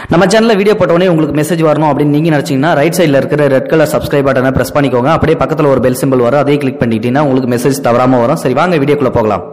நம்ம சேனலில் வீடியோ போட்டோடனே உங்களுக்கு மெசேஜ் வரணும் அப்படின்னு நீங்கள் நினச்சிங்கன்னா ரைட் சைடில் இருக்கிற ரெட் கலர் சப்ஸ்கிரைப் பட்டனை ப்ரெஸ் பண்ணிக்கோங்க அப்படியே பக்கத்தில் ஒரு பெல் சிம்பிள் வரும் அதையும் கிளிக் பண்ணிட்டீங்கன்னா உங்களுக்கு மெசேஜ் தவறாமல் வரும் சரி வாங்க வீடியோக்குள்ளே போகலாம்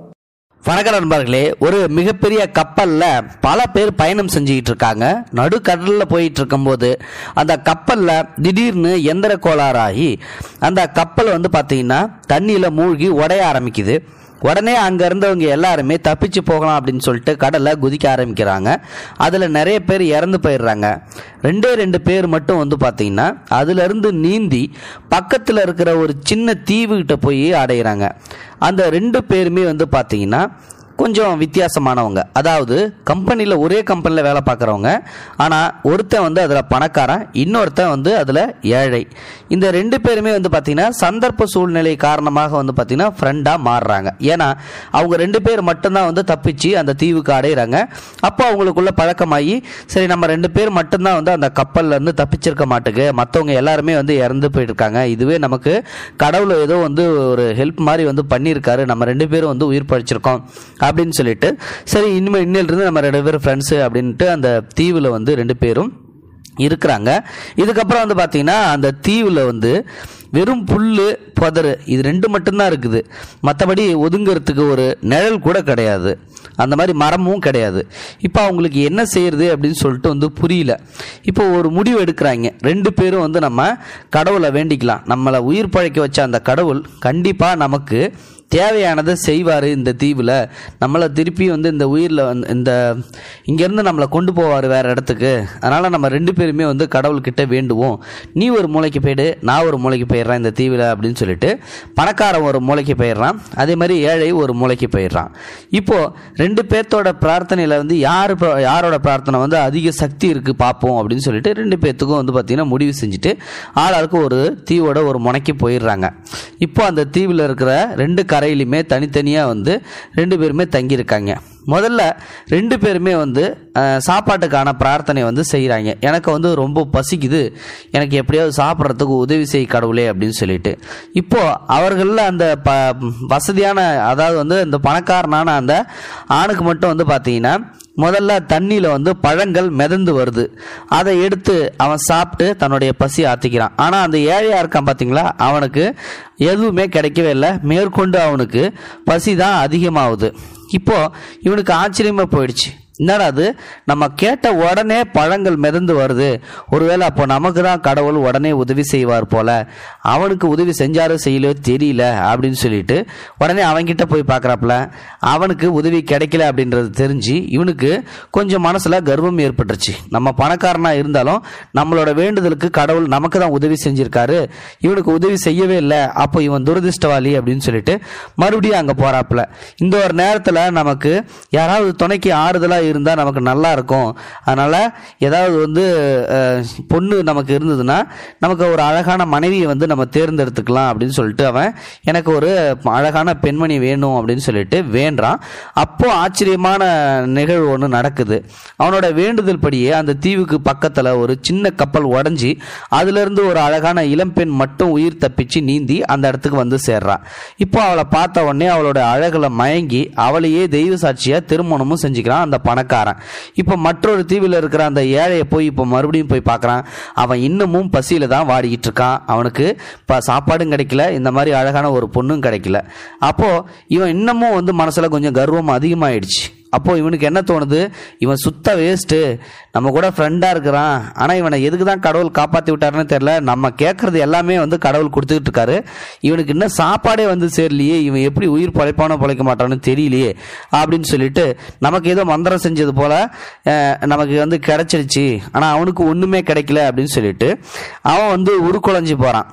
வணக்கம் நண்பர்களே ஒரு மிகப்பெரிய கப்பல்ல பல பேர் பயணம் செஞ்சுக்கிட்டு இருக்காங்க நடுக்கடல்ல போயிட்டு இருக்கும்போது அந்த கப்பல்ல திடீர்னு எந்திர கோளாறாகி அந்த கப்பல் வந்து பாத்தீங்கன்னா தண்ணியில மூழ்கி உடைய ஆரம்பிக்குது உடனே அங்க இருந்தவங்க எல்லாருமே தப்பிச்சு போகலாம் அப்படின்னு சொல்லிட்டு கடல்ல குதிக்க ஆரம்பிக்கிறாங்க அதுல நிறைய பேர் இறந்து போயிடுறாங்க ரெண்டே ரெண்டு பேர் மட்டும் வந்து பாத்தீங்கன்னா அதுல இருந்து நீந்தி பக்கத்துல இருக்கிற ஒரு சின்ன தீவுகிட்ட போய் அடையிறாங்க அந்த ரெண்டு பேருமே வந்து பாத்தீங்கன்னா கொஞ்சம் வித்தியாசமானவங்க அதாவது கம்பெனியில் ஒரே கம்பெனியில் வேலை பார்க்குறவங்க ஆனால் ஒருத்தன் வந்து அதில் பணக்காரன் இன்னொருத்தன் வந்து அதில் ஏழை இந்த ரெண்டு பேருமே வந்து பார்த்திங்கன்னா சந்தர்ப்ப சூழ்நிலை காரணமாக வந்து பார்த்திங்கன்னா ஃப்ரெண்டாக மாறுறாங்க ஏன்னா அவங்க ரெண்டு பேர் மட்டும்தான் வந்து தப்பிச்சு அந்த தீவுக்கு அடையிறாங்க அப்போ அவங்களுக்குள்ள பழக்கமாகி சரி நம்ம ரெண்டு பேர் மட்டும்தான் வந்து அந்த கப்பல்ல இருந்து தப்பிச்சிருக்க மாட்டுக்கு மற்றவங்க எல்லாருமே வந்து இறந்து போயிருக்காங்க இதுவே நமக்கு கடவுள் ஏதோ வந்து ஒரு ஹெல்ப் மாதிரி வந்து பண்ணியிருக்காரு நம்ம ரெண்டு பேரும் வந்து உயிர் பழிச்சிருக்கோம் அப்படின்னு சொல்லிட்டு சரி இனிமேல் இன்னிலிருந்து நம்ம ரெண்டு பேரும் ஃப்ரெண்ட்ஸு அப்படின்ட்டு அந்த தீவில் வந்து ரெண்டு பேரும் இருக்கிறாங்க இதுக்கப்புறம் வந்து பார்த்தீங்கன்னா அந்த தீவில் வந்து வெறும் புல் புதரு இது ரெண்டு மட்டும்தான் இருக்குது மற்றபடி ஒதுங்கிறதுக்கு ஒரு நிழல் கூட கிடையாது அந்த மாதிரி மரமும் கிடையாது இப்போ அவங்களுக்கு என்ன செய்யறது அப்படின்னு சொல்லிட்டு வந்து புரியல இப்போ ஒரு முடிவு எடுக்கிறாங்க ரெண்டு பேரும் வந்து நம்ம கடவுளை வேண்டிக்கலாம் நம்மளை உயிர் பழைக்க வச்ச அந்த கடவுள் கண்டிப்பாக நமக்கு தேவையானதை செய்வார் இந்த தீவில் நம்மளை திருப்பி வந்து இந்த உயிரில் வந்து இந்த இங்கேருந்து நம்மளை கொண்டு போவார் வேறு இடத்துக்கு அதனால் நம்ம ரெண்டு பேருமே வந்து கடவுள்கிட்ட வேண்டுவோம் நீ ஒரு மூளைக்கு போயிடு நான் ஒரு மூளைக்கு போயிடுறேன் இந்த தீவில் அப்படின்னு சொல்லிட்டு பணக்காரன் ஒரு மூளைக்கு போயிடுறான் அதே மாதிரி ஏழை ஒரு மூளைக்கு போயிடுறான் இப்போது ரெண்டு பேர்த்தோட பிரார்த்தனையில் வந்து யார் ப- யாரோட பிரார்த்தனை வந்து அதிக சக்தி இருக்குது பார்ப்போம் அப்படின்னு சொல்லிட்டு ரெண்டு பேர்த்துக்கும் வந்து பார்த்திங்கன்னா முடிவு செஞ்சுட்டு ஆளாளுக்கு ஒரு தீவோட ஒரு முனைக்கு போயிடுறாங்க இப்போ அந்த தீவில் இருக்கிற ரெண்டு கரையிலுமே தனித்தனியாக வந்து ரெண்டு பேருமே தங்கியிருக்காங்க முதல்ல ரெண்டு பேருமே வந்து அஹ், சாப்பாட்டுக்கான பிரார்த்தனை வந்து செய்கிறாங்க எனக்கு வந்து ரொம்ப பசிக்குது எனக்கு எப்படியாவது சாப்பிட்றதுக்கு உதவி செய் கடவுளே அப்படின்னு சொல்லிட்டு இப்போ அவர்களில் அந்த ப வசதியான அதாவது வந்து இந்த பணக்காரனான அந்த ஆணுக்கு மட்டும் வந்து பார்த்தீங்கன்னா முதல்ல தண்ணியில் வந்து பழங்கள் மிதந்து வருது அதை எடுத்து அவன் சாப்பிட்டு தன்னுடைய பசி ஆத்திக்கிறான் ஆனால் அந்த ஏழையா இருக்கான் பார்த்தீங்களா அவனுக்கு எதுவுமே கிடைக்கவே இல்லை மேற்கொண்டு அவனுக்கு பசி தான் அதிகமாகுது இப்போ இவனுக்கு ஆச்சரியமா போயிடுச்சு என்னடா அது நம்ம கேட்ட உடனே பழங்கள் மிதந்து வருது ஒருவேளை அப்போ நமக்கு தான் கடவுள் உடனே உதவி செய்வார் போல அவனுக்கு உதவி செஞ்சாரோ செய்யலையோ தெரியல அப்படின்னு சொல்லிட்டு உடனே அவன்கிட்ட போய் பார்க்குறாப்புல அவனுக்கு உதவி கிடைக்கல அப்படின்றது தெரிஞ்சு இவனுக்கு கொஞ்சம் மனசுல கர்வம் ஏற்பட்டுருச்சு நம்ம பணக்காரனா இருந்தாலும் நம்மளோட வேண்டுதலுக்கு கடவுள் நமக்கு தான் உதவி செஞ்சிருக்காரு இவனுக்கு உதவி செய்யவே இல்லை அப்போ இவன் துரதிர்ஷ்டவாளி அப்படின்னு சொல்லிட்டு மறுபடியும் அங்கே போறாப்புல இந்த ஒரு நேரத்தில் நமக்கு யாராவது துணைக்கு ஆறுதலாக இருந்தால் நமக்கு நல்லா இருக்கும் அதனால ஏதாவது வந்து அஹ், பொண்ணு நமக்கு இருந்ததுன்னா நமக்கு ஒரு அழகான மனைவியை வந்து நம்ம தேர்ந்தெடுத்துக்கலாம் அப்படின்னு சொல்லிட்டு அவன் எனக்கு ஒரு அழகான பெண்மணி வேணும் அப்படின்னு சொல்லிட்டு வேண்டான் அப்போ ஆச்சரியமான நிகழ்வு ஒன்று நடக்குது அவனோட வேண்டுதல் படியே அந்த தீவுக்கு பக்கத்தில் ஒரு சின்ன கப்பல் உடஞ்சி அதிலிருந்து ஒரு அழகான இளம்பெண் மட்டும் உயிர் தப்பிச்சு நீந்தி அந்த இடத்துக்கு வந்து சேர்றான் இப்போ அவளை பார்த்த உடனே அவளோட அழகுல மயங்கி அவளையே தெய்வ சாட்சியா திருமணமும் செஞ்சுக்கிறான் அந்த பணக்காரன் இப்போ மற்றொரு தீவில் இருக்கிற அந்த ஏழையை போய் இப்போ மறுபடியும் போய் பார்க்கறான் அவன் இன்னமும் பசியில தான் வாடிக்கிட்டு இருக்கான் அவனுக்கு இப்போ சாப்பாடும் கிடைக்கல இந்த மாதிரி அழகான ஒரு பொண்ணும் கிடைக்கல அப்போ இவன் இன்னமும் வந்து மனசுல கொஞ்சம் கர்வம் அதிகமாயிடுச்சு அப்போ இவனுக்கு என்ன தோணுது இவன் சுத்த வேஸ்ட்டு நம்ம கூட ஃப்ரெண்டாக இருக்கிறான் ஆனால் இவனை எதுக்கு தான் கடவுள் காப்பாற்றி விட்டாருன்னு தெரில நம்ம கேட்குறது எல்லாமே வந்து கடவுள் கொடுத்துக்கிட்டு இருக்காரு இவனுக்கு இன்னும் சாப்பாடே வந்து சேரலையே இவன் எப்படி உயிர் பழைப்பானோ பழைக்க மாட்டானோ தெரியலையே அப்படின்னு சொல்லிட்டு நமக்கு ஏதோ மந்திரம் செஞ்சது போல அஹ், நமக்கு வந்து கிடைச்சிருச்சு ஆனால் அவனுக்கு ஒன்றுமே கிடைக்கல அப்படின்னு சொல்லிட்டு அவன் வந்து உருக்குலைஞ்சு போகிறான்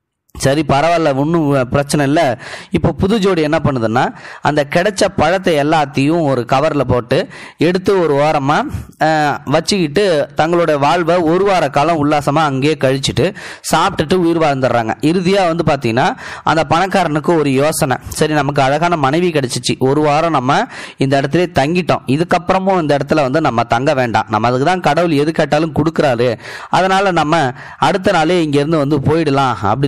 சரி பரவாயில்ல ஒன்றும் பிரச்சனை இல்லை இப்போ புது ஜோடி என்ன பண்ணுதுன்னா அந்த கிடைச்ச பழத்தை எல்லாத்தையும் ஒரு கவரில் போட்டு எடுத்து ஒரு ஓரமாக வச்சுக்கிட்டு தங்களோட வாழ்வை ஒரு வார காலம் உல்லாசமாக அங்கேயே கழிச்சிட்டு சாப்பிட்டுட்டு உயிர் வாழ்ந்துடுறாங்க இறுதியாக வந்து பார்த்தீங்கன்னா அந்த பணக்காரனுக்கு ஒரு யோசனை சரி நமக்கு அழகான மனைவி கிடைச்சிச்சு ஒரு வாரம் நம்ம இந்த இடத்துல தங்கிட்டோம் இதுக்கப்புறமும் இந்த இடத்துல வந்து நம்ம தங்க வேண்டாம் நம்ம அதுக்கு தான் கடவுள் எது கேட்டாலும் கொடுக்குறாரு அதனால நம்ம அடுத்த நாளே இங்கேருந்து வந்து போயிடலாம் அப்படின்னு சொல்லிட்டு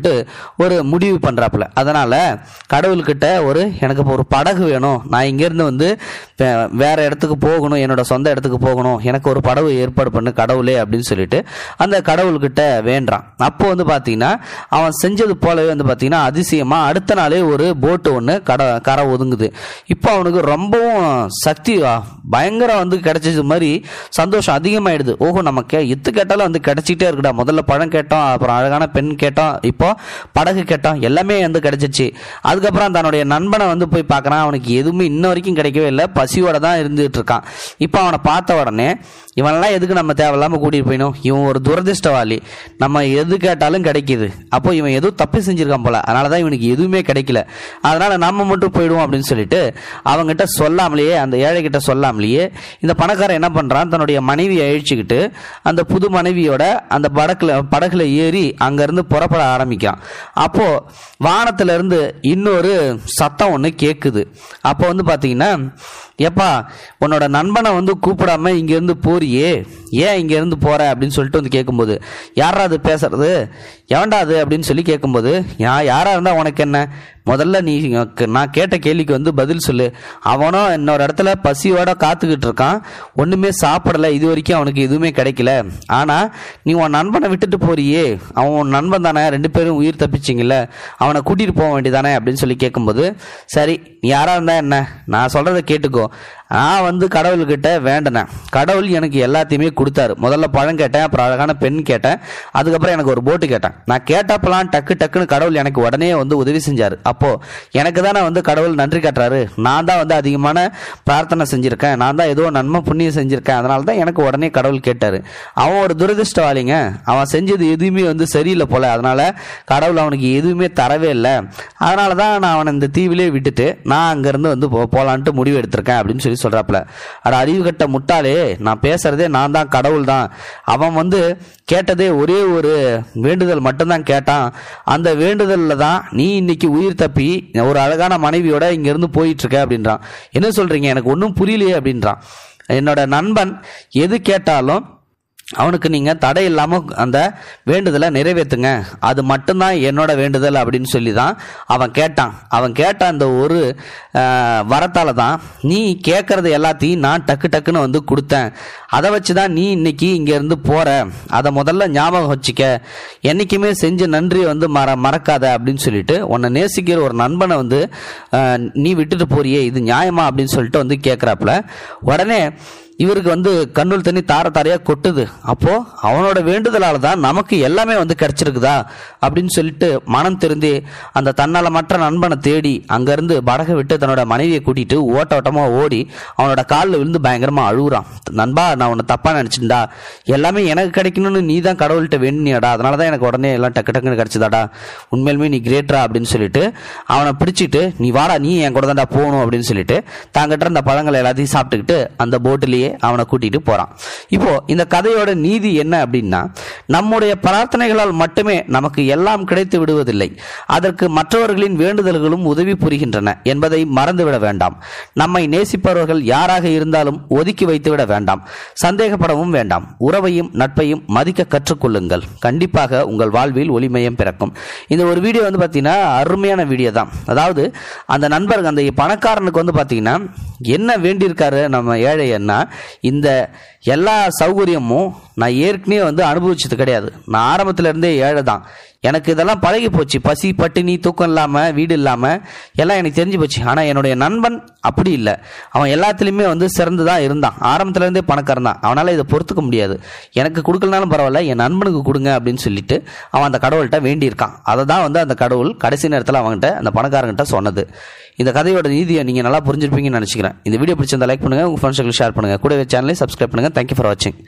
சொல்லிட்டு ஒரு முடிவு பண்ணுறாப்புல அதனால் கடவுள்கிட்ட ஒரு எனக்கு இப்போ ஒரு படகு வேணும் நான் இங்கேருந்து வந்து வே- வேற இடத்துக்கு போகணும் என்னோட சொந்த இடத்துக்கு போகணும் எனக்கு ஒரு படகு ஏற்பாடு பண்ணு கடவுளே அப்படின்னு சொல்லிட்டு அந்த கடவுள்கிட்ட வேண்டான் அப்போ வந்து பார்த்தீங்கன்னா அவன் செஞ்சது போலவே வந்து பார்த்தீங்கன்னா அதிசயமாக அடுத்த நாளே ஒரு போட்டு ஒன்று கட கரை ஒதுங்குது இப்போ அவனுக்கு ரொம்பவும் சக்தி ஆ, பயங்கரம் வந்து கிடைச்சது மாதிரி சந்தோஷம் அதிகமாயிடுது ஓஹோ நம்ம கே எத்து கேட்டாலும் வந்து கிடைச்சிட்டே இருக்குடா முதல்ல பழம் கேட்டோம் அப்புறம் அழகான பெண் கேட்டோம் இப்போ படகு கேட்டோம் எல்லாமே வந்து கிடைச்சிச்சு அதுக்கப்புறம் தன்னுடைய நண்பனை வந்து போய் பார்க்கறான் அவனுக்கு எதுவுமே இன்ன வரைக்கும் கிடைக்கவே இல்லை பசியோட தான் இருந்துட்டு இருக்கான் இப்போ அவனை பார்த்த உடனே இவனெல்லாம் எதுக்கு நம்ம தேவையில்லாம கூட்டிட்டு போயணும் இவன் ஒரு துரதிர்ஷ்டவாளி நம்ம எது கேட்டாலும் கிடைக்குது அப்போ இவன் ஏதோ தப்பு செஞ்சிருக்கான் போல அதனால தான் இவனுக்கு எதுவுமே கிடைக்கல அதனால நம்ம மட்டும் போயிடுவோம் அப்படின்னு சொல்லிட்டு அவங்ககிட்ட சொல்லாமலேயே அந்த ஏழை கிட்ட சொல்லாமலேயே இந்த பணக்காரன் என்ன பண்றான் தன்னுடைய மனைவியை அழிச்சுக்கிட்டு அந்த புது மனைவியோட அந்த படகுல படகுல ஏறி அங்கிருந்து புறப்பட ஆரம்பிக்கான் அப்போ வானத்துல இருந்து இன்னொரு சத்தம் ஒன்று கேட்குது அப்போ வந்து பாத்தீங்கன்னா ஏப்பா உன்னோட நண்பனை வந்து கூப்பிடாம இங்கேருந்து போறியே ஏன் இங்கேருந்து போற அப்படின்னு சொல்லிட்டு வந்து கேட்கும்போது யாரா அது பேசுறது எவன்டா அது அப்படின்னு சொல்லி கேட்கும்போது யா யாரா இருந்தா உனக்கு என்ன முதல்ல நீ எனக்கு- நான் கேட்ட கேள்விக்கு வந்து பதில் சொல்லு அவனும் இன்னொரு இடத்துல பசியோட காத்துக்கிட்டு இருக்கான் ஒண்ணுமே சாப்பிடல இது வரைக்கும் அவனுக்கு எதுவுமே கிடைக்கல ஆனா நீ உன் நண்பனை விட்டுட்டு போறியே அவன் உன் நண்பன் தானே ரெண்டு பேரும் உயிர் தப்பிச்சிங்கல்ல அவனை கூட்டிட்டு போக வேண்டியதானே அப்படின்னு சொல்லி கேட்கும்போது சரி நீ யாரா இருந்தா என்ன நான் சொல்றதை கேட்டுக்கோ நான் வந்து கடவுள்கிட்ட வேண்டினேன் கடவுள் எனக்கு எல்லாத்தையுமே கொடுத்தாரு முதல்ல பழம் கேட்டேன் அப்புறம் அழகான பெண் கேட்டேன் அதுக்கப்புறம் எனக்கு ஒரு போட்டு கேட்டேன் நான் கேட்டப்பெல்லாம் டக்கு டக்குன்னு கடவுள் எனக்கு உடனே வந்து உதவி செஞ்சாரு அப்போ எனக்கு தானே வந்து கடவுள் நன்றி காட்டுறாரு நான் தான் வந்து அதிகமான பிரார்த்தனை செஞ்சிருக்கேன் நான் தான் ஏதோ நன்மை புண்ணியம் செஞ்சிருக்கேன் அதனால தான் எனக்கு உடனே கடவுள் கேட்டாரு அவன் ஒரு துரதிர்ஷ்டவாளிங்க அவன் செஞ்சது எதுவுமே வந்து சரியில்லை போல அதனால கடவுள் அவனுக்கு எதுவுமே தரவே இல்லை அதனால தான் நான் அவனை இந்த தீவிலே விட்டுட்டு நான் அங்கேருந்து வந்து போ போலான்ட்டு முடிவு எடுத்திருக்கேன் அப்படின்னு சொல்லி சொல்கிறாப்புல அட அறிவு கட்ட முட்டாளே நான் பேசுறதே நான் தான் கடவுள் தான் அவன் வந்து கேட்டதே ஒரே ஒரு வேண்டுதல் மட்டும்தான் கேட்டான் அந்த வேண்டுதலில் தான் நீ இன்னைக்கு உயிர் தப்பி ஒரு அழகான மனைவியோட இங்கேருந்து போயிட்டு இருக்க அப்படின்றான் என்ன சொல்றீங்க எனக்கு ஒன்றும் புரியலையே அப்படின்றான் என்னோட நண்பன் எது கேட்டாலும் அவனுக்கு நீங்க தடை இல்லாம அந்த வேண்டுதலை நிறைவேற்றுங்க அது மட்டும்தான் என்னோட வேண்டுதல் அப்படின்னு சொல்லி தான் அவன் கேட்டான் அவன் கேட்ட அந்த ஒரு ஆஹ், வரத்தால தான் நீ கேட்கறது எல்லாத்தையும் நான் டக்கு டக்குன்னு வந்து கொடுத்தேன் அதை வச்சு தான் நீ இன்னைக்கு இங்க இருந்து போற அதை முதல்ல ஞாபகம் வச்சுக்க என்னைக்குமே செஞ்ச நன்றி வந்து மற மறக்காத அப்படின்னு சொல்லிட்டு உன்னை நேசிக்கிற ஒரு நண்பனை வந்து ஆஹ், நீ விட்டுட்டு போறியே இது நியாயமா அப்படின்னு சொல்லிட்டு வந்து கேட்குறாப்புல உடனே இவருக்கு வந்து கண்ணுள் தண்ணி தார தாரையா கொட்டுது அப்போ அவனோட வேண்டுதலால தான் நமக்கு எல்லாமே வந்து கிடைச்சிருக்குதா அப்படின்னு சொல்லிட்டு மனம் திருந்தி அந்த தன்னலமற்ற நண்பனை தேடி அங்கிருந்து படகை விட்டு தன்னோட மனைவியை கூட்டிட்டு ஓட்ட ஓட்டமா ஓடி அவனோட காலில் விழுந்து பயங்கரமா அழுகுறான் நண்பா நான் உன்னை தப்பா நினைச்சிருந்தா எல்லாமே எனக்கு கிடைக்கணும்னு நீ தான் கடவுள்கிட்ட வேண்டினியாடா அதனால தான் எனக்கு உடனே எல்லாம் டக்கு டக்குன்னு கிடைச்சதாடா உண்மையிலுமே நீ கிரேட்ரா அப்படின்னு சொல்லிட்டு அவனை பிடிச்சிட்டு நீ வாடா நீ என் கூட தான்டா போகணும் அப்படின்னு சொல்லிட்டு தாங்கிட்ட அந்த பழங்களை எல்லாத்தையும் சாப்பிட்டுக்கிட்டு அந்த போட்டிலேயே அவனை கூட்டிட்டு போறான் இப்போ இந்த கதையோட நீதி என்ன அப்படின்னா நம்முடைய பிரார்த்தனைகளால் மட்டுமே நமக்கு எல்லாம் கிடைத்து விடுவதில்லை அதற்கு மற்றவர்களின் வேண்டுதல்களும் உதவி புரிகின்றன என்பதை மறந்துவிட வேண்டாம் நம்மை நேசிப்பவர்கள் யாராக இருந்தாலும் ஒதுக்கி வைத்துவிட வேண்டாம் சந்தேகப்படவும் வேண்டாம் உறவையும் நட்பையும் மதிக்க கற்றுக்கொள்ளுங்கள் கண்டிப்பாக உங்கள் வாழ்வில் ஒளிமயம் பிறக்கும் இந்த ஒரு வீடியோ வந்து பார்த்தீங்கன்னா அருமையான வீடியோ தான் அதாவது அந்த நண்பருக்கு அந்த பணக்காரனுக்கு வந்து பார்த்தீங்கன்னா என்ன வேண்டியிருக்காரு நம்ம ஏழைன்னா இந்த எல்லா சௌகரியமும் நான் ஏற்கனவே வந்து அனுபவிச்சது கிடையாது நான் ஆரம்பத்துல இருந்தே ஏழை தான் எனக்கு இதெல்லாம் பழகி போச்சு பசி பட்டினி தூக்கம் இல்லாம வீடு இல்லாம எல்லாம் எனக்கு தெரிஞ்சு போச்சு ஆனா என்னுடைய நண்பன் அப்படி இல்லை அவன் எல்லாத்துலயுமே வந்து சிறந்துதான் இருந்தான் ஆரம்பத்துல இருந்தே பணக்காரன் தான் அவனால இதை பொறுத்துக்க முடியாது எனக்கு கொடுக்கலனாலும் பரவாயில்ல என் நண்பனுக்கு கொடுங்க அப்படின்னு சொல்லிட்டு அவன் அந்த கடவுள்கிட்ட வேண்டியிருக்கான் அதை தான் வந்து அந்த கடவுள் கடைசி நேரத்தில் அவன்கிட்ட அந்த பணக்காரங்கிட்ட சொன்னது இந்த கதையோட நீதியை நீங்க நல்லா புரிஞ்சிருப்பீங்கன்னு நினைச்சுக்கிறேன் இந்த வீடியோ பிடிச்சிருந்தா லைக் பண்ணுங்க உங்க ஃப்ரெண்ட்ஸ்களுக்கு ஷேர் பண்ணுங்க கூடவே சேனலை சப்ஸ்கிரைப் பண்ணுங்க தேங்க்யூ ஃபார் வாட்சிங்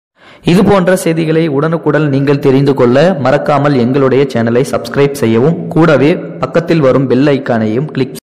இது போன்ற செய்திகளை உடனுக்குடன் நீங்கள் தெரிந்து கொள்ள மறக்காமல் எங்களுடைய சேனலை சப்ஸ்கிரைப் செய்யவும் கூடவே பக்கத்தில் வரும் பெல் ஐக்கானையும் கிளிக்